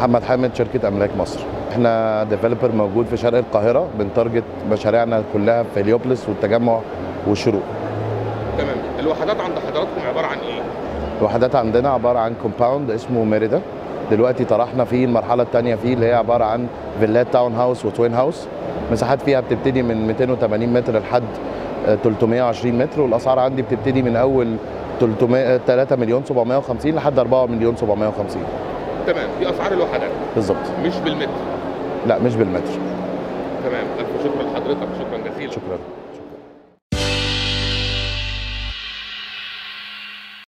محمد حامد شركة أملاك مصر احنا ديفلوبر موجود في شرق القاهرة بنتارجت مشاريعنا كلها في هليوبلس والتجمع والشروق تمام الوحدات عند حضراتكم عباره عن ايه الوحدات عندنا عبارة عن كومباوند اسمه ميريدا دلوقتي طرحنا فيه المرحلة الثانية فيه اللي هي عبارة عن فيلات تاون هاوس وتوين هاوس مساحات فيها بتبتدي من 280 متر لحد آه، 320 متر والأسعار عندي بتبتدي من أول 300 3 مليون 750 لحد 4 مليون 750 تمام دي اسعار الوحدات بالظبط مش بالمتر لا مش بالمتر تمام الف شكر لحضرتك شكرا جزيلا شكرا